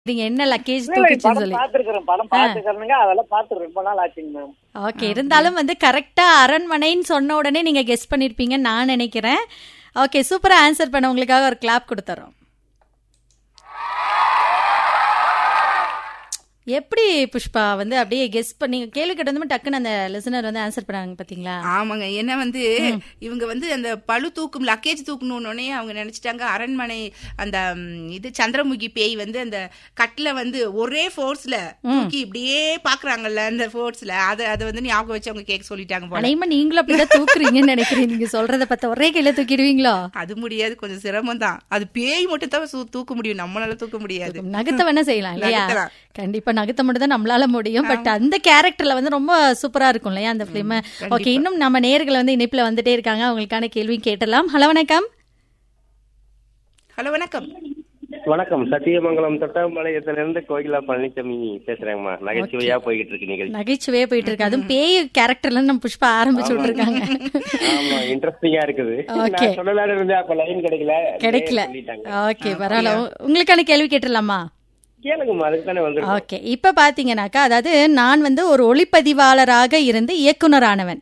நீங்க என்ன லக்கேஜ் இல்ல, இல்ல, தூக்குச்சுன்னு படம் சொல்லி பாத்துருக்கிறேன் படம் பாத்துக்கிறேனுங்க அதெல்லாம் பாத்து ரொம்ப நாள் ஆச்சுங்க மேம் ஓகே இருந்தாலும் வந்து கரெக்டா அரண்மனைன்னு சொன்ன உடனே நீங்க கெஸ் பண்ணிருப்பீங்கன்னு நான் நினைக்கிறேன் ஓகே சூப்பரா ஆன்சர் பண்ண உங்களுக்காக ஒரு கிளாப் கொடுத்துறோம் எப்படி புஷ்பா வந்து அப்படியே கெஸ் பண்ணி கேள்வி கேட்டு டக்குன்னு அந்த லிசனர் வந்து ஆன்சர் பண்ணாங்க பாத்தீங்களா ஆமாங்க ஏன்னா வந்து இவங்க வந்து அந்த பழு தூக்கும் லக்கேஜ் தூக்கணும்னே அவங்க நினைச்சிட்டாங்க அரண்மனை அந்த ம், இது சந்திரமுகி பேய் வந்து அந்த கட்டில வந்து ஒரே ஃபோர்ஸ்ல தூக்கி இப்படியே பாக்குறாங்கல்ல அந்த ஃபோர்ஸ்ல அத அத வந்து ஞாபகம் வச்சு அவங்க கேட்க சொல்லிட்டாங்க போல அனைமா நீங்களும் அப்படிதான் தூக்குறீங்கன்னு நினைக்கிறேன் நீங்க சொல்றத பார்த்தா ஒரே கையில தூக்கிடுவீங்களோ அது முடியாது கொஞ்சம் சிரமம் தான் அது பேய் மட்டும் தான் சூ- தூக்க முடியும் நம்மளால தூக்க முடியாது நகத்தை வேணா செய்யலாம் இல்லையா நகர்த்தலாம். கண்டிப்பா நகத்தை மட்டும் தான் நம்மளால முடியும் பட் அந்த கேரக்டர்ல வந்து ரொம்ப சூப்பரா இருக்கும் இல்லையா அந்த பிலிம் ஓகே இன்னும் நம்ம நேயர்கள் வந்து இணைப்புல வந்துட்டே இருக்காங்க அவங்களுக்கான கேள்வி கேட்டலாம் ஹலோ வணக்கம் ஹலோ வணக்கம் வணக்கம் சத்தியமங்கலம் தொட்டமலையத்திலிருந்து கோகிலா பழனிசாமி பேசுறேங்கம்மா நகைச்சுவையா போய்கிட்டு இருக்கு நிகழ்ச்சி நகைச்சுவையே போயிட்டு இருக்கு அதுவும் பேய் கேரக்டர்ல நம்ம புஷ்பா ஆரம்பிச்சு விட்டுருக்காங்க ஆமா இன்ட்ரெஸ்டிங்கா இருக்குது Okay. நான் சொல்லலாம்னு இருந்தேன் அப்ப லைன் கிடைக்கல கிடைக்கல சொல்லிட்டாங்க ஓகே பரவாயில்ல உ- உங்களுக்கான கேள்வி கேட்டுடலாமா கேளுங்கம்மா அதுக்கு தானே வந்து ஓகே இப்ப பாத்தீங்கன்னாக்கா அதாவது நான் வந்து ஒரு ஒளிப்பதிவாளராக இருந்து இயக்குனரானவன்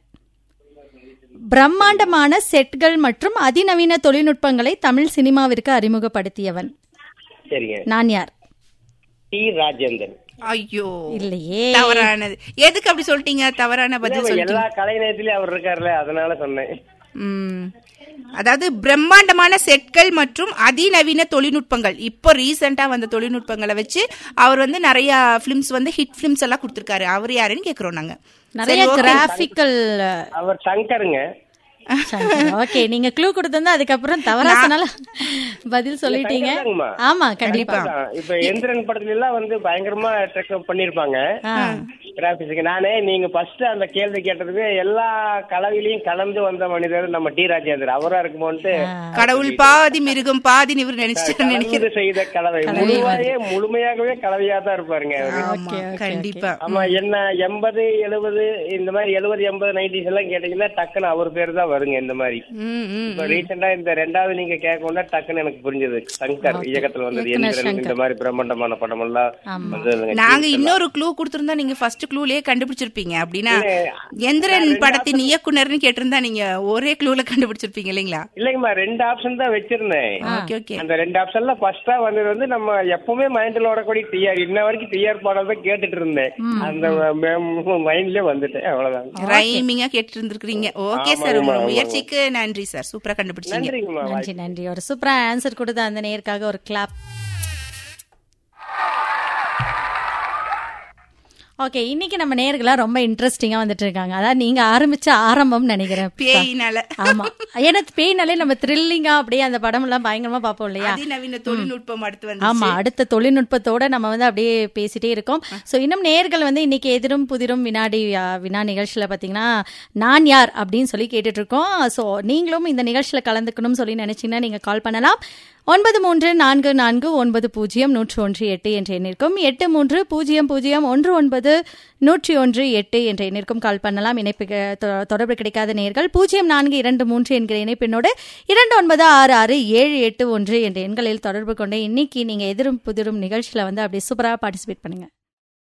பிரம்மாண்டமான செட்கள் மற்றும் அதிநவீன தொழில்நுட்பங்களை தமிழ் சினிமாவிற்கு அறிமுகப்படுத்தியவன் சரிங்க நான் யார் டி ராஜேந்தர் ஐயோ இல்லையே தவறானது எதுக்கு அப்படி சொல்லிட்டீங்க தவறான பதில் சொல்லிட்டீங்க எல்லா கலைநயத்திலயும் அவர் இருக்காருல்ல அதனால சொன்னேன் ம். அதாவது பிரம்மாண்டமான செட்கள் மற்றும் அதிநவீன தொழில்நுட்பங்கள் இப்போ ரீசெண்டா வந்த தொழில்நுட்பங்களை வச்சு அவர் வந்து நிறைய பிலிம்ஸ் வந்து ஹிட் பிலிம்ஸ் எல்லாம் கொடுத்திருக்காரு அவர் யாருன்னு கேக்குறோம் நாங்க நிறைய கிராபிக்கல் அவர் சங்கருங்க ஓகே நீங்க க்ளூ கொடுத்திருந்தா அதுக்கப்புறம் தவறா சொன்னாலும் பதில் சொல்லிட்டீங்க சங்கர்தாங்கம்மா. ஆமா கண்டிப்பா அதான், இப்ப எந்திரன் படத்துல எல்லாம் வந்து பயங்கரமா ட்ரெக் பண்ணிருப்பாங்க கிராபிக்ஸ்க்கு நானே நீங்க ஃபர்ஸ்ட் அந்த கேள்வி கேட்டதுக்கு எல்லா கலவையிலையும் கலந்து வந்த மனிதர் நம்ம டி ராஜேந்தர் அவரா இருக்குமோன்ட்டு கடவுள் பாதி மிருகம் பாதி இவர் நினைச்சிட்டு நினைக்கிறேன் கலந்து செய்த கலவை முழுமையே முழுமையாகவே கலவையா தான் இருப்பாருங்க அவரு. ஆமா கண்டிப்பா ஆமா என்ன எண்பது எழுபது இந்த மாதிரி எழுபது எண்பது நைன்டிஸ் எல்லாம் கேட்டீங்கன்னா டக்குன்னு அவர் பேர் தான் வருங்க இந்த மாதிரி ம், ம். இப்ப ரீசெண்டா இந்த ரெண்டாவது நீங்க கேட்கணும்னா டக்குன்னு எனக்கு புரிஞ்சது சங்கர் இயக்கத்துல வந்தது எந்திரன் இந்த மாதிரி பிரம்மாண்டமான படம் எல்லாம் வந்ததுங்க நாங்க இன்னொரு க்ளூ கொடுத்திருந்தா நீங்க ஃபர்ஸ்ட் க்ளூலயே கண்டுபிடிச்சிருப்பீங்க அப்படின்னா எந்திரன் படத்தின் இயக்குனர்னு கேட்டிருந்தா நீங்க ஒரே க்ளூல கண்டுபிடிச்சிருப்பீங்க இல்லைங்களா இல்லைங்கம்மா ரெண்டு ஆப்ஷன் தான் வச்சிருந்தேன் ஓகே ஓகே அந்த ரெண்டு ஆப்ஷன்ல ஃபர்ஸ்டா வந்தது வந்து நம்ம எப்பவுமே மைண்ட்ல ஓடக்கூடிய டிஆர் இன்ன வரைக்கும் டிஆர் பாடல் தான் கேட்டுட்டு இருந்தேன் அந்த மைண்ட்லயே வந்துட்டேன் அவ்வளவுதான் ரைமிங்கா கேட்டு இருந்திருக்கீங்க ஓகே சார் உங்களோட முயற்சிக்கு நன்றி சார் சூப்பரா கண்டுபிடிச்சீங்க நன்றிங்கம்மா நன்றி நன்றி ஒரு சூப்பரா ஆன்சர் கொடுத்த அந்த நேயருக்காக ஒரு கிளாப் ஓகே இன்னைக்கு நம்ம நேர்களா ரொம்ப இன்ட்ரெஸ்டிங்கா வந்துட்டு இருக்காங்க அதாவது நீங்க ஆரம்பிச்ச ஆரம்பம் நினைக்கிறேன் புஷ்பா. பேயினால ஆமா ஏன்னா பேய்னாலே நம்ம த்ரில்லிங்கா அப்படியே அந்த படம் எல்லாம் பயங்கரமா பார்ப்போம் இல்லையா அதிநவீன தொழில்நுட்பம் அடுத்து வந்து ஆமா அடுத்த தொழில்நுட்பத்தோட நம்ம வந்து அப்படியே பேசிட்டே இருக்கோம் சோ இன்னும் நேர்கள் வந்து இன்னைக்கு எதிரும் புதிரும் வினாடி ஆ, வினா நிகழ்ச்சியில பாத்தீங்கன்னா நான் யார் அப்படின்னு சொல்லி கேட்டுட்டு இருக்கோம் சோ நீங்களும் இந்த நிகழ்ச்சியில கலந்துக்கணும்னு சொல்லி நினைச்சீங்கன்னா நீங்க கால் பண்ணலாம் ஒன்பது மூன்று நான்கு நான்கு ஒன்பது பூஜ்ஜியம் நூற்று ஒன்று எட்டு என்ற எண்ணிற்கும் எட்டு மூன்று பூஜ்ஜியம் பூஜ்ஜியம் ஒன்று ஒன்பது நூற்றி ஒன்று எட்டு என்ற எண்ணிற்கும் கால் பண்ணலாம் இணைப்பு க- தொ- தொடர்பு கிடைக்காத நேர்கள் பூஜ்ஜியம் நான்கு இரண்டு மூன்று என்கிற இணைப்பினோடு இரண்டு ஒன்பது ஆறு ஆறு ஏழு எட்டு ஒன்று என்ற எண்களில் தொடர்பு கொண்டு இன்னைக்கு நீங்க எதிரும் புதிரும் நிகழ்ச்சியில வந்து அப்படியே சூப்பரா பார்ட்டிசிபேட் பண்ணுங்க